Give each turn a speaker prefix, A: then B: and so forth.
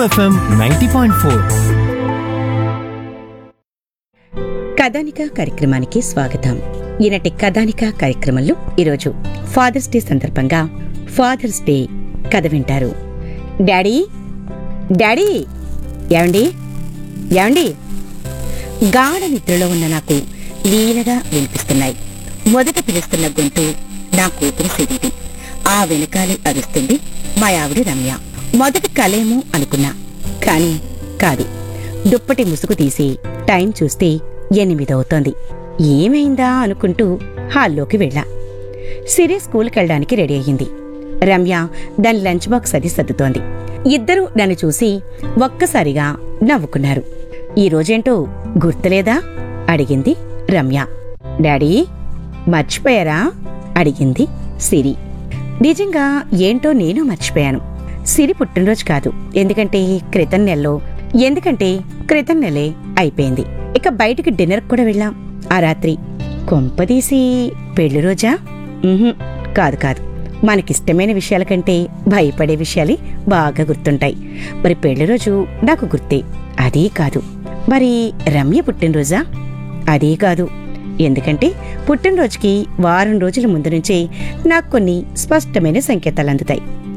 A: FM ninety point four
B: కథానిక కార్యక్రమానికి స్వాగతం ఈనాటి కథానిక కార్యక్రమంలో ఈరోజు ఫాదర్స్ డే సందర్భంగా ఫాదర్స్ డే కథ వింటారు డాడీ డాడీ ఏమండి ఏమండి గాఢ నిద్రలో ఉన్న నాకు లీలగా వినిపిస్తున్నాయి మొదట పిలుస్తున్న గొంతు నా కూతురు సిరిది ఆ వెనకాలే అరుస్తుంది మా ఆవిడ రమ్య మొదటి కలేమో అనుకున్నా కాని కాదు దుప్పటి ముసుగు తీసి టైం చూస్తే ఎనిమిదవుతోంది ఏమైందా అనుకుంటూ హాల్లోకి వెళ్ళా సిరి స్కూల్కెళ్ళడానికి రెడీ అయ్యింది రమ్య దాని లంచ్ బాక్స్ అది సర్దుతోంది ఇద్దరూ నన్ను చూసి ఒక్కసారిగా నవ్వుకున్నారు ఈ రోజేంటో గుర్తులేదా అడిగింది రమ్య డాడీ మర్చిపోయారా అడిగింది సిరి నిజంగా ఏంటో నేను మర్చిపోయాను సిరి పుట్టినరోజు కాదు ఎందుకంటే క్రితం నెలలో ఎందుకంటే క్రితం నెలే అయిపోయింది ఇక బయటికి డిన్నర్ కూడా వెళ్ళాం ఆ రాత్రి కొంపదీసి పెళ్లి రోజా ఉహుం, కాదు కాదు మనకిష్టమైన విషయాల కంటే భయపడే విషయాలే బాగా గుర్తుంటాయి మరి పెళ్లి రోజు నాకు గుర్తే అదీ కాదు మరి రమ్య పుట్టినరోజా అదీ కాదు ఎందుకంటే పుట్టినరోజుకి వారం రోజుల ముందు నుంచే నాకు కొన్ని స్పష్టమైన సంకేతాలు అందుతాయి